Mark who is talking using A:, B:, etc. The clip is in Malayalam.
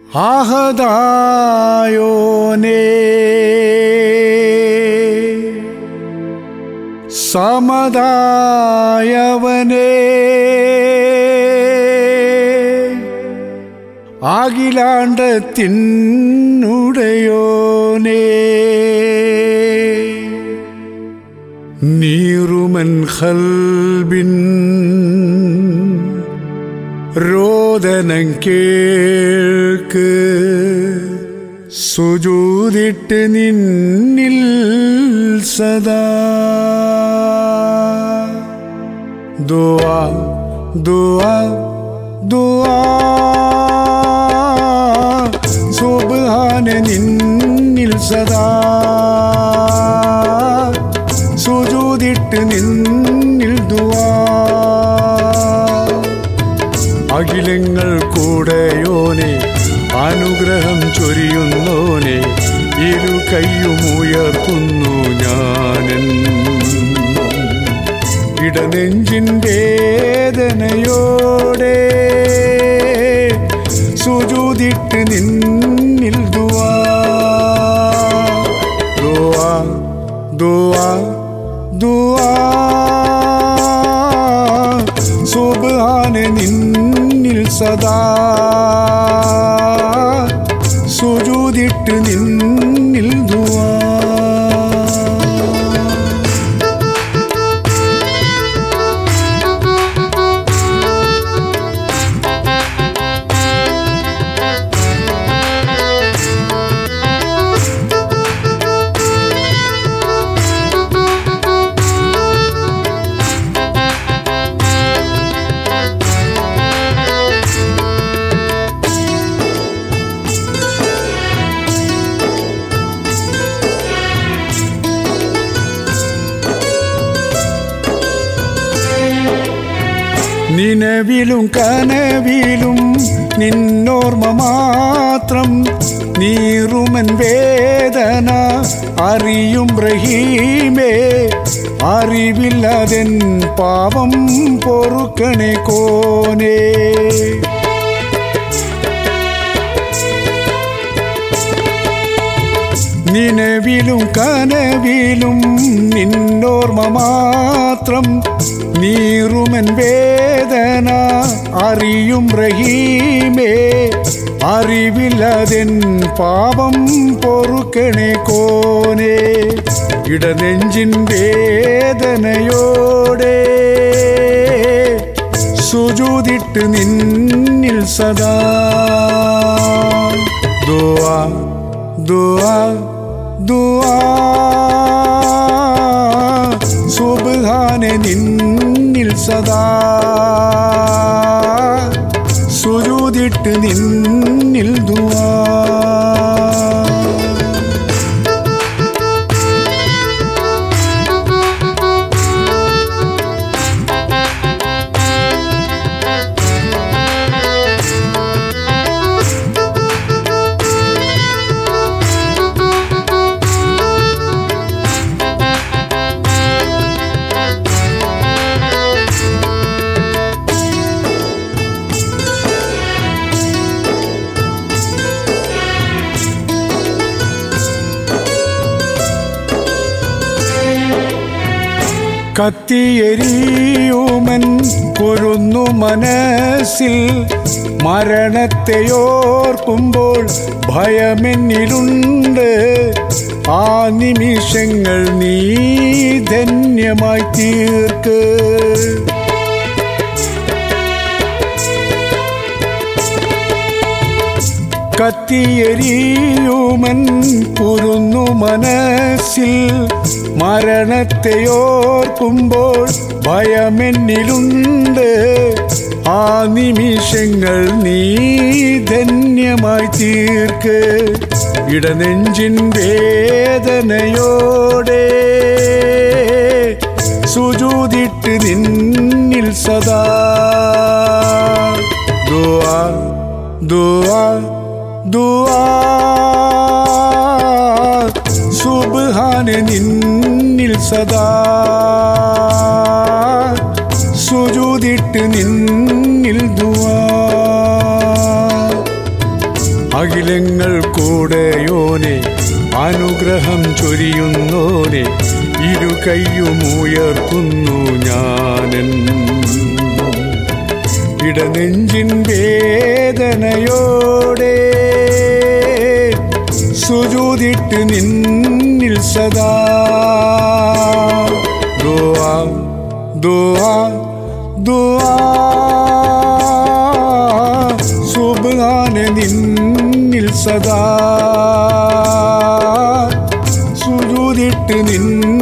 A: ആഹദായോനേ സമതായവനേ ആകിലാണ്ടത്തിനുടയോനേ നീറുമൻ ഹൽബിൻ രോദനം കേൾക്ക് സുജൂതിട്ട് നിന്നിൽ സദാ ദുആ ദുആ ദുആ സുബ്ഹാന നിന്നിൽ സദാ സുജൂതിട്ട് നിന്നിൽ ദുആ അഖിലങ്ങൾ കൂടെയോനെ അനുഗ്രഹം ചൊരിയുന്നോനെ ഇരു കൈയും ഉയർത്തുന്നു ഞാനൻ ഇടനെഞ്ചിൻ വേദനയോടെ സുജൂതിട്ട് നിന്നിൽ ദുവാ ദുവാ ദുവാ ദുവാ സുബ്ഹാന നിന്നിൽ സദാ സുജൂതിട്ട് നിന്നിൽ ദുവാ നിലവിലും കനവിലും നിന്നോർമ്മ മാത്രം നീറുമൻ വേദന അറിയും റഹീമേ അറിവില്ലതെൻ പാപം പൊറുക്കണേ കോനേ നിലവിലും കനവിലും നിന്നോർമ്മ മാത്രം നീറുമൻ വേദന അറിയും റഹീമേ അറിവില്ലതെൻ പാപം പൊറുക്കണേ കോനേ ഇടനെഞ്ചിൻ വേദനയോടെ സുജൂതിട്ട് നിന്നിൽ സദാ ദുആ ദുആ ദുആ സുബ്ഹാന നിന്നിൽ സദാ സുജൂതിട്ട് നിന്നിൽ ദുആ കത്തിയെരിയുമൻ കൊരുന്നു മനസ്സിൽ മരണത്തെയോർക്കുമ്പോൾ ഭയമെന്നിലുണ്ട് ആ നിമിഷങ്ങൾ നീ ധന്യമായി തീർക്ക് കത്തിയെരിയുമൻ കുരുന്നു മനസ്സിൽ മരണത്തെയോർക്കുമ്പോൾ ഭയമെന്നിലുണ്ട് ആ നിമിഷങ്ങൾ നീ ധന്യമായി തീർക്ക് ഇടനെഞ്ചിൻ വേദനയോടെ സുജൂതിട്ട് നിന്നിൽ സദാ ദുആ ദുആ ദുആ സുബ്ഹാന നിന്നിൽ സദാ സുജൂതിട്ട് നിന്നിൽ ദുആ അഖിലങ്ങൾ കൂടെയോനെ അനുഗ്രഹം ചൊരിയുന്നോനെ ഇരു കൈയും ഉയർത്തുന്നു ഞാനൻ ഇടനെഞ്ചിൻ വേദനയോടെ സുജൂതിട്ട് നിന്നിൽ സദാ ദുആ ദുആ ദുആ സുബ്ഹാന നിന്നിൽ സദാ സുജൂതിട്ട് നിന്നിൽ